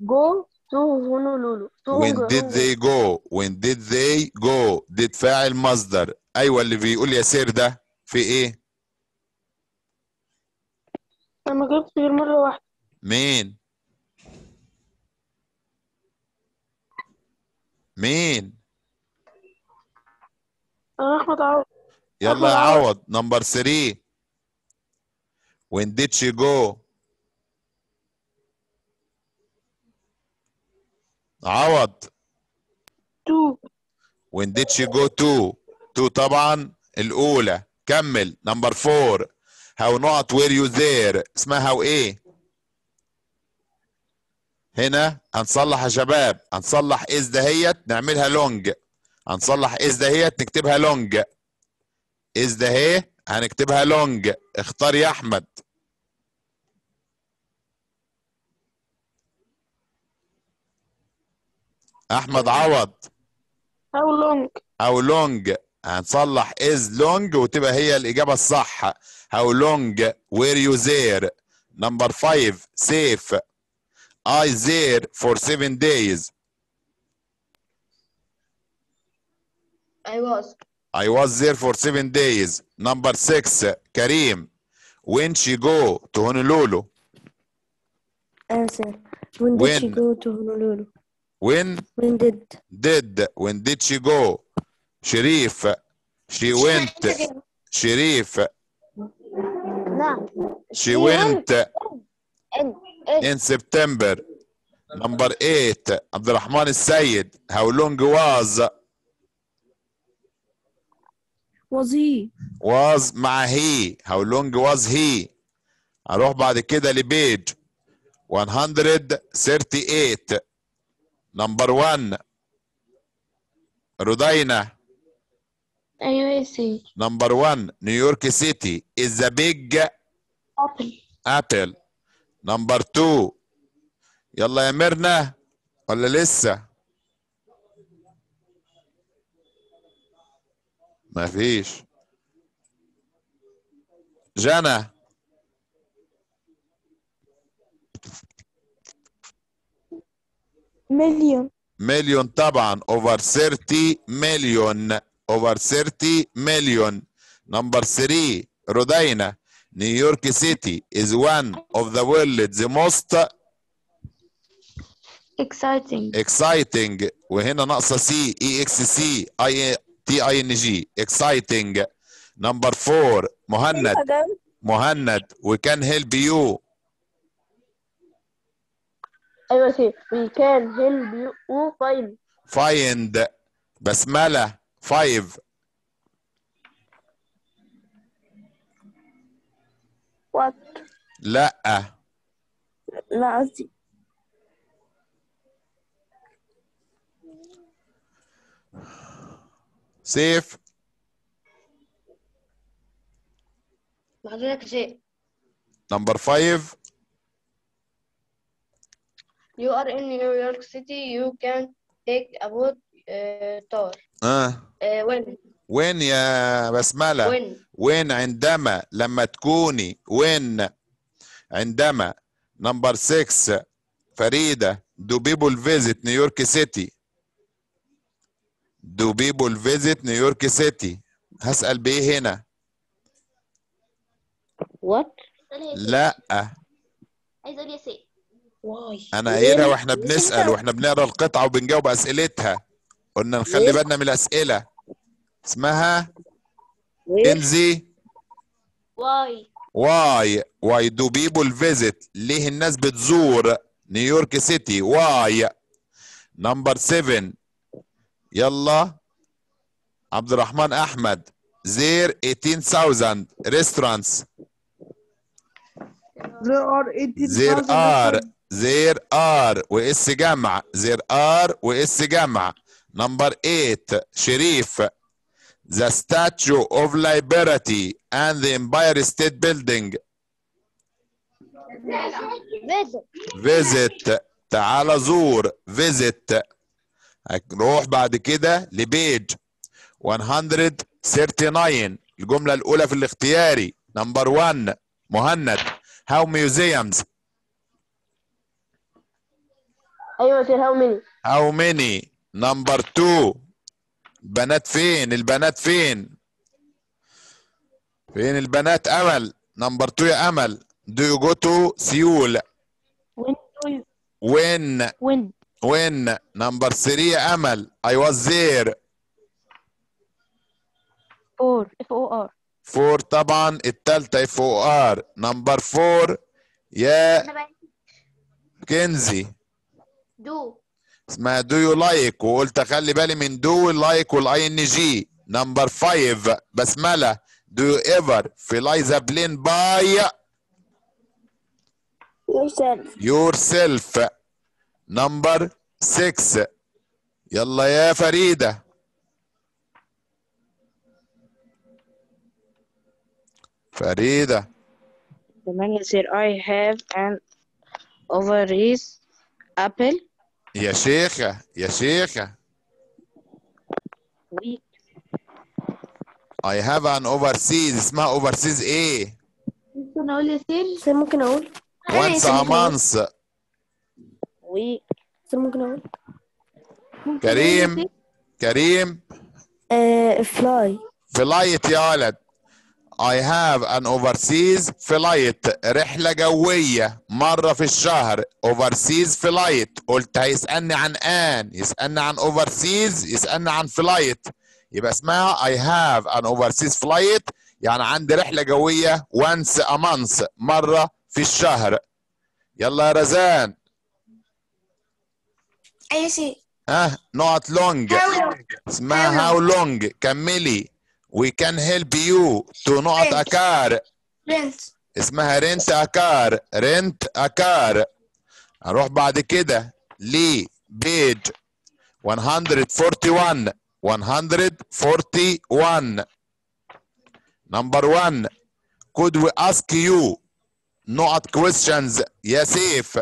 go to Honolulu to when Hong- did Hong- they go when did they go did فاعل مصدر ايوه اللي بيقول يسير ده في ايه انا ما جبت غير مرة واحدة مين مين انا احمد عوض يلا يا أحمد عوض. عوض نمبر 3 when did she go عوض تو when did she go to to طبعا الأولى كمل نمبر 4 how not were you there اسمها how ايه هنا هنصلح يا شباب هنصلح is دهيت نعملها لونج هنصلح is دهيت نكتبها لونج is ده هي هنكتبها لونج اختار يا احمد احمد عوض how long او لونج هنصلح is long وتبقى هي الاجابه الصح how long were you there number 5 safe I there for seven days I was I was there for seven days number 6 Karim when she go to Honolulu Answer. When did she When? go to Honolulu? when When did? did when did she go شريف she went شريف نعم she went إن in September. Number eight, عبد الرحمن السيد. How long was Was he? was مع he. How long was he? هروح بعد كده لبيج 138. Number one. رودينا. ايوه يا سيدي Number one. New York City is a big apple apple. Number two. يلا يا ميرنا ولا لسه؟ ما فيش جنى Million. مليون طبعا over 30 مليون over 30 مليون number 3 رودينا نيويورك سيتي is one of the world's most exciting exciting وهنا ناقصه سي اي اكس سي اي تي اي ان جي exciting number 4 مهند مهند we can help you ايوه يا سيدي we can help you find find بسمله 5 What? لا لا قصدي سيف حضرتك شيء number 5 You are in New York City you can take a boat uh, tour اه uh, when وين يا بسمله when وين عندما لما تكوني وين عندما نمبر 6 فريدة do people visit New York City do people visit New York City هسأل بإيه هنا what لا عايز اقول يا سيد why أنا قايلها وإحنا بنسأل وإحنا بنقرا القطعة وبنجاوب أسئلتها قلنا نخلي بالنا من الأسئلة اسمها انزي واي واي واي دو بيبول فيزيت ليه الناس بتزور نيويورك سيتي واي نمبر 7 يلا عبد الرحمن احمد زير 18000 ريستورانتس There are 18,000 زير ار restaurants. زير ار واس جمع زير ار واس جمع نمبر 8 شريف The Statue of Liberty and the Empire State Building فيزيت visit تعال زور visit هنروح بعد كده لبيج 139 الجملة الأولى في الاختياري نمبر 1 مهند how museums ايوه يا سير هاو ميني How many? Number two. البنات فين؟ البنات فين؟ فين البنات أمل؟ Number two يا أمل. Do you go to سيول؟ when do you When? when When? Number three يا أمل. I was there. four F O R Four طبعا التالتة F O R. Number four يا انا بقى كنزي. دو اسمها do you like وقلت اخلي بالي من do like والاي ان جي نمبر 5 بسمله do you ever fly the plane by yourself yourself نمبر 6 يلا يا فريده فريده ثمانية سير I have an ovaries apple يا شيخه يا شيخه week I have an overseas اسمها overseas ايه ممكن اقول يا سير سير ممكن اقول once a month week سير ممكن اقول كريم كريم آه fly فلايت يا ولد I have an overseas flight رحلة جوية مرة في الشهر overseas flight قلت هيسألني عن an يسألني عن overseas يسألني عن flight يبقى اسمها I have an overseas flight يعني عندي رحلة جوية once a month مرة في الشهر يلا يا رزان اي سير ها not long اسمها how long كملي we can help you to not a car رنت اسمها رنت اكار رنت اكار هنروح بعد كده ل بيج 141 141 نمبر 1 could we ask you not questions يا سيف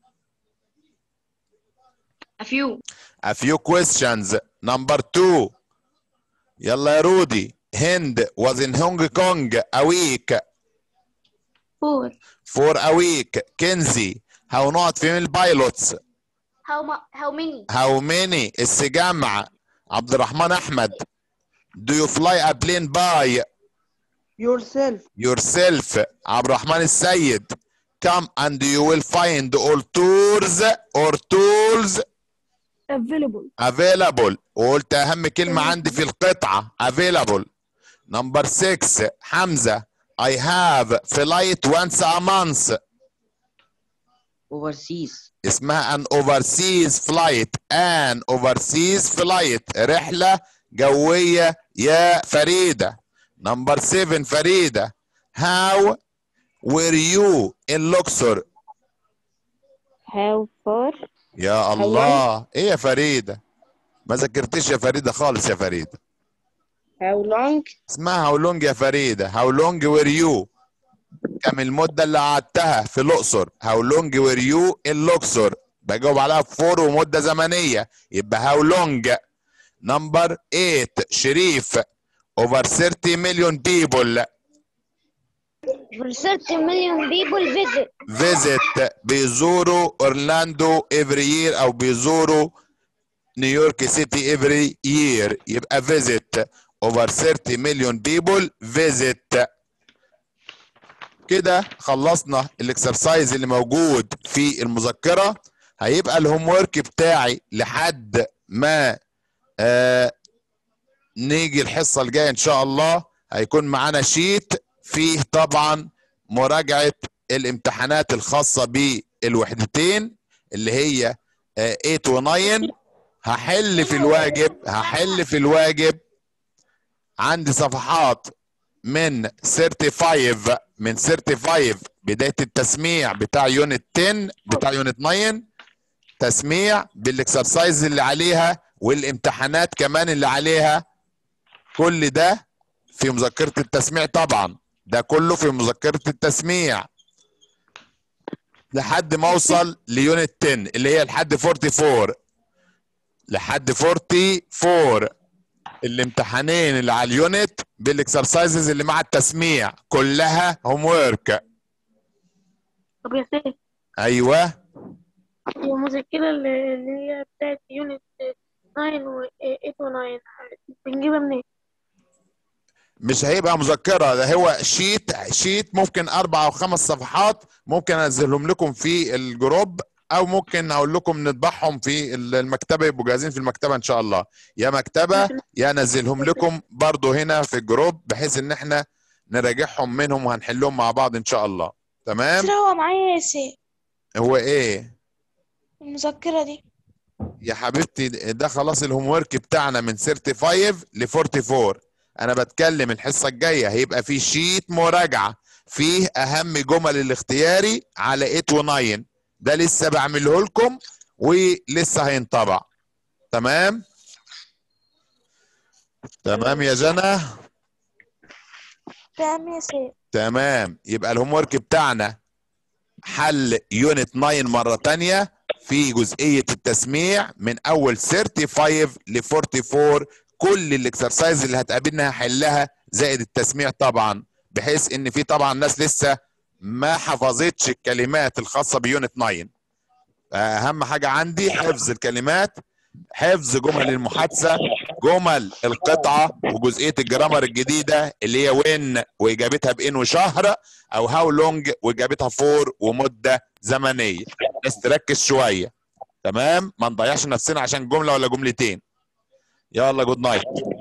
a few a few questions number 2 يلا يا رودي هند was in Hong Kong a week four for a week كنزي how not female pilots how mu how many how many السجمع عبد الرحمن احمد do you fly a plane by yourself yourself عبد الرحمن السيد come and you will find all tours or tools available available وقلت اهم كلمة عندي في القطعة available number 6 حمزة I have flight once a month overseas اسمها an overseas flight an overseas flight رحلة جوية يا فريدة number 7 فريدة how were you in Luxor how far يا الله ايه يا فريدة ما ذكرتش يا فريدة خالص يا فريدة how long اسمها how long يا فريدة how long were you كم المدة اللي قعدتها في الأقصر how long were you in Luxor بجاوب عليها بفور ومدة زمنية يبقى how long number 8 شريف over 30 million people for 30 million people visit visit بيزوروا اورلاندو every year او بيزوروا نيويورك سيتي every year يبقى visit over 30 million people visit كده خلصنا الاكسرسايز اللي موجود في المذكره هيبقى الهوم ورك بتاعي لحد ما آه نيجي الحصه الجايه ان شاء الله هيكون معانا شيت فيه طبعا مراجعه الامتحانات الخاصه بالوحدتين اللي هي آه 8 و9 هحل في الواجب هحل في الواجب عندي صفحات من 35 من 35 بدايه التسميع بتاع يونت 10 بتاع يونت 9 تسميع بالاكسرسايز اللي عليها والامتحانات كمان اللي عليها كل ده في مذكره التسميع طبعا ده كله في مذكره التسميع لحد ما اوصل ليونت 10 اللي هي لحد 44 لحد 44 الامتحانين اللي على اليونت بالاكسرسايزز اللي مع التسميع كلها هوم ورك طب يا سيف ايوه المذكرة اللي اللي هي بتاعت يونت 9 و 8 و 9 بنجيبها منين؟ مش هيبقى مذكره ده هو شيت شيت ممكن اربع او خمس صفحات ممكن انزلهم لكم في الجروب او ممكن اقول لكم نطبعهم في المكتبه يبقوا جاهزين في المكتبه ان شاء الله يا مكتبه يا انزلهم لكم برضو هنا في الجروب بحيث ان احنا نراجعهم منهم وهنحلهم مع بعض ان شاء الله تمام ترى هو معايا يا سي هو ايه المذكرة دي يا حبيبتي ده خلاص الهوم ورك بتاعنا من 35 ل 44 انا بتكلم الحصه الجايه هيبقى في شيت مراجعه فيه اهم جمل الاختياري على 8 و9 ده لسه بعمله لكم ولسه هينطبع تمام تمام يا جنى تمام يا سي تمام يبقى الهوم ورك بتاعنا حل يونت 9 مره تانية في جزئيه التسميع من اول 35 ل 44 كل الاكسرسايز اللي هتقابلنا هحلها زائد التسميع طبعا بحيث ان في طبعا ناس لسه ما حفظتش الكلمات الخاصه بيونت 9 اهم حاجه عندي حفظ الكلمات حفظ جمل المحادثه جمل القطعه وجزئيه الجرامر الجديده اللي هي وين واجابتها بان وشهر او هاو لونج واجابتها فور ومده زمنيه بس تركز شويه تمام ما نضيعش نفسنا عشان جمله ولا جملتين يلا جود نايت